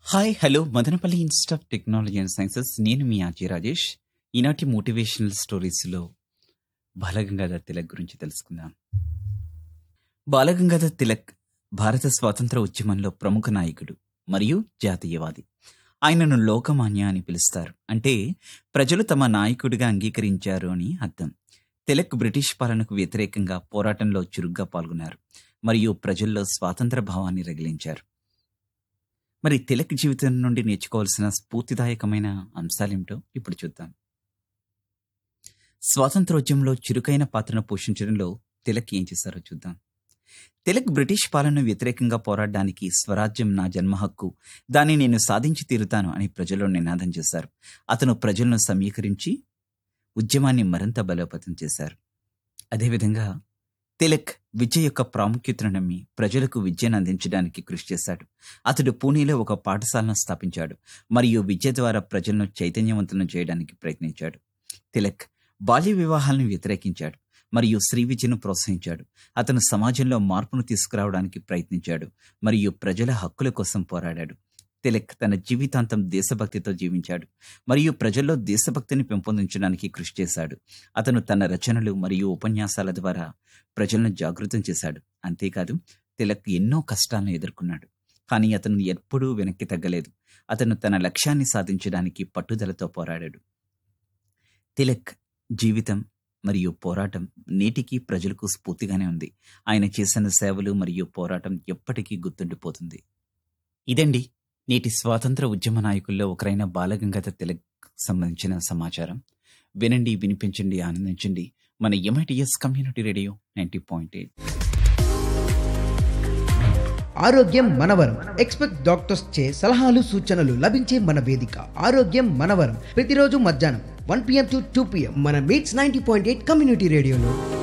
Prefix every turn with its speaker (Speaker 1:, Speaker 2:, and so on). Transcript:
Speaker 1: hi hello Madanapalle Institute of Technology and Sciences నేను మీ RG Rajesh ఈనాటి మోటివేషనల్ స్టోరీస్లో బాలగంగాధర్ తిలక్ గురించి తెలుసుకుందాం బాలగంగాధర్ తిలక్ భారత స్వాతంత్ర ఉద్యమంలో ప్రముఖ నాయకుడు మరియు జాతీయవాది ఆయనను లోకమాన్య అని పిలుస్తారు అంటే ప్రజలు తమ నాయకుడిగా అంగీకరించారు అని అర్థం తిలక్ బ్రిటిష్ పాలనకు వ్యతిరేకంగా పోరాటంలో చురుగ్గా పాల్గొన్నారు మరియు ప్రజల్లో స్వాతంత్ర భావాన్ని రగిలించారు మరి తిలక్ జీవితం నుండి నేర్చుకోవాల్సిన స్ఫూర్తిదాయకమైన అంశాలేమిటో ఇప్పుడు చూద్దాం స్వాతంత్రోద్యమంలో చురుకైన పాత్రను పోషించడంలో తిలక్ ఏం చేశారో చూద్దాం తిలక్ బ్రిటిష్ పాలన వ్యతిరేకంగా పోరాడడానికి స్వరాజ్యం నా జన్మ హక్కు దాన్ని నేను సాధించి తీరుతాను అని ప్రజల్లో నినాదం చేశారు అతను ప్రజలను సమీకరించి ఉద్యమాన్ని మరింత బలోపేతం చేశారు అదేవిధంగా తిలక్ విద్య యొక్క ప్రాముఖ్యతను నమ్మి ప్రజలకు విద్యను అందించడానికి కృషి చేశాడు అతడు పూణేలో ఒక పాఠశాలను స్థాపించాడు మరియు విద్య ద్వారా ప్రజలను చైతన్యవంతులను చేయడానికి ప్రయత్నించాడు తిలక్ బాల్య వివాహాలను వ్యతిరేకించాడు మరియు స్త్రీ విద్యను ప్రోత్సహించాడు అతను సమాజంలో మార్పును తీసుకురావడానికి ప్రయత్నించాడు మరియు ప్రజల హక్కుల కోసం పోరాడాడు తిలక్ తన జీవితాంతం దేశభక్తితో జీవించాడు మరియు ప్రజల్లో దేశభక్తిని పెంపొందించడానికి కృషి చేశాడు అతను తన రచనలు మరియు ఉపన్యాసాల ద్వారా ప్రజలను జాగృతం చేశాడు అంతేకాదు తిలక్ ఎన్నో కష్టాలను ఎదుర్కొన్నాడు కానీ అతను ఎప్పుడూ వెనక్కి తగ్గలేదు అతను తన లక్ష్యాన్ని సాధించడానికి పట్టుదలతో పోరాడాడు తిలక్ జీవితం మరియు పోరాటం నేటికి ప్రజలకు స్ఫూర్తిగానే ఉంది ఆయన చేసిన సేవలు మరియు పోరాటం ఎప్పటికీ గుర్తుండిపోతుంది ఇదండి నేటి స్వాతంత్ర ఉద్యమ నాయకుల్లో ఒకరైన బాలగంగాధర్ తిలక్ సంబంధించిన సమాచారం వినండి వినిపించండి ఆనందించండి మన MITS community radio ninety point eight
Speaker 2: ఆరోగ్యం మనవరం ఎక్స్పెక్ట్ డాక్టర్స్ చే సలహాలు సూచనలు లభించే మన వేదిక ఆరోగ్యం మనవరం ప్రతిరోజు మధ్యాహ్నం one PM to two PM మన MITS ninety point eight community రేడియోలో